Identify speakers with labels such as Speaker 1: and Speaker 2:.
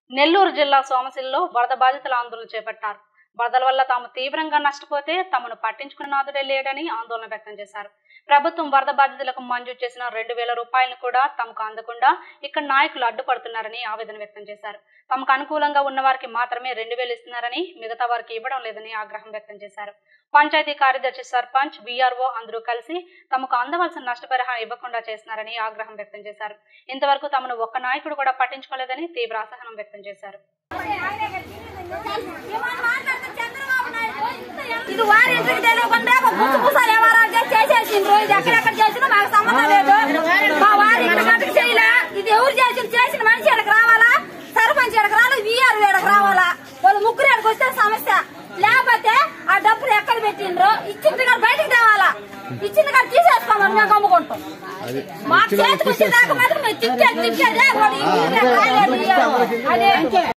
Speaker 1: నెల్లూరు జిల్లా సోమశిలలో వరద బాధితుల ఆందోళన చేపట్టారు వరదల వల్ల తాము తీవ్రంగా నష్టపోతే తమను పట్టించుకున్న నాదుడే లేడని ఆందోళన వ్యక్తం చేశారు ప్రభుత్వం వరద బాధితులకు మంజూరు చేసిన రెండు వేల రూపాయలను కూడా తమకు అందకుండా ఇక్కడ నాయకులు అడ్డుపడుతున్నారని ఆవేదన వ్యక్తం చేశారు తమకు అనుకూలంగా ఉన్న వారికి మాత్రమే రెండు వేలు ఇస్తున్నారని మిగతా వారికి ఇవ్వడం లేదని ఆగ్రహం వ్యక్తం చేశారు పంచాయతీ కార్యదర్శి సర్పంచ్ బీఆర్ఓ అందరూ కలిసి తమకు అందవలసిన నష్టపరిహారం ఇవ్వకుండా చేస్తున్నారని ఆగ్రహం వ్యక్తం చేశారు ఇంతవరకు తమను ఒక్క నాయకుడు కూడా పట్టించుకోలేదని తీవ్ర అసహనం వ్యక్తం చేశారు
Speaker 2: ఇది వారి ఇంటికి తెలియకుండా ముచ్చు పూస వ్యవహారాలు చేసి చేసేసిండ్రు ఇది ఎక్కడెక్కడ చేసినా మాకు సంబంధం లేదు మా వారి ఇంటి గంటకు చేయలే ఇది ఎవరు చేసిన చేసిన మనిషి ఎడకు రావాలా సర్పంచ్ ఎడకు రావాలి వీఆర్ ఎడకు రావాలా వాళ్ళు ముగ్గురు ఎడకు వస్తే సమస్య లేకపోతే ఆ డబ్బులు ఎక్కడ పెట్టిండ్రు ఇచ్చింది కాదు బయటికి తేవాలా ఇచ్చింది కాదు తీసేసుకోమని మేము అమ్ముకుంటాం మా చేతికి వచ్చిన దాకా మాత్రం మేము తిట్టేది తిట్టేదే వాడు ఈ ఊరిలో రాలేదు. అదే